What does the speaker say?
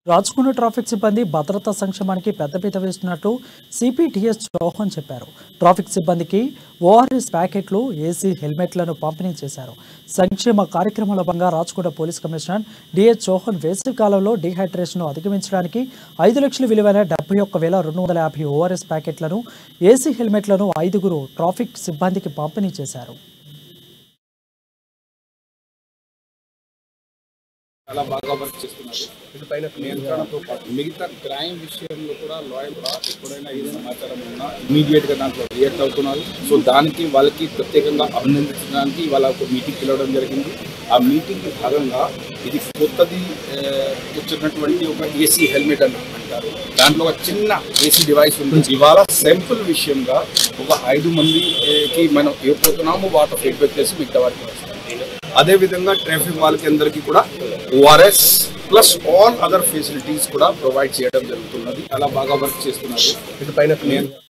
Rachakonda traffic సిబ్బంది భద్రతా సంక్షేమానికి పెద్దపీట వేస్తున్నట్లు సిపిటిఎస్ చౌహాన్ చెప్పారు ట్రాఫిక్ సిబ్బందికి ఓఆర్ఎస్ ప్యాకెట్లు ఏసీ హెల్మెట్లను పంపిణీ చేశారు సంక్షేమ కార్యక్రమంలో భాగంగా Rachakonda police commissioner D S Chauhan వేసవి కాలంలో డీహైడ్రేషన్ను అధిగమించడానికి ఐదు లక్షల విలువైన డెబ్బై ఒక్క వేల రెండు వందల యాభై ఓఆర్ఎస్ ప్యాకెట్లను ఏసీ హెల్మెట్లను ఐదుగురు ట్రాఫిక్ సిబ్బందికి పంపిణీ చేశారు చాలా బాగా వర్క్ చేస్తున్నారు వీటిపైన నియంత్రణతో పాటు మిగతా క్రైమ్ విషయంలో కూడా లాయల్ కూడా ఎప్పుడైనా ఏ సమాచారం ఉన్నా ఇమీడియట్ గా దాంట్లో రియాక్ట్ అవుతున్నారు సో దానికి వాళ్ళకి ప్రత్యేకంగా అభినందించడానికి వాళ్ళ ఒక మీటింగ్ పిలవడం జరిగింది ఆ మీటింగ్ కి భాగంగా ఇది కొత్తది ఆ, వచ్చినటువంటి ఒక ఏసీ హెల్మెట్ అని అంటారు దాంట్లో ఒక చిన్న ఏసీ డివైస్ ఉంటుంది ఇవాళ సింపుల్ విషయంగా ఒక ఐదు మందికి మనం ఇవ్వబోతున్నాము వాటర్ ఫీడ్బ్యాక్ చేసి మిగతా వారికి వస్తాం అదే విధంగా ట్రాఫిక్ వాళ్ళకి అందరికీ కూడా ORS plus all other facilities కూడా ప్రొవైడ్ చేయడం జరుగుతున్నది చాలా బాగా వర్క్ చేస్తున్నారు వీటిపైన నేను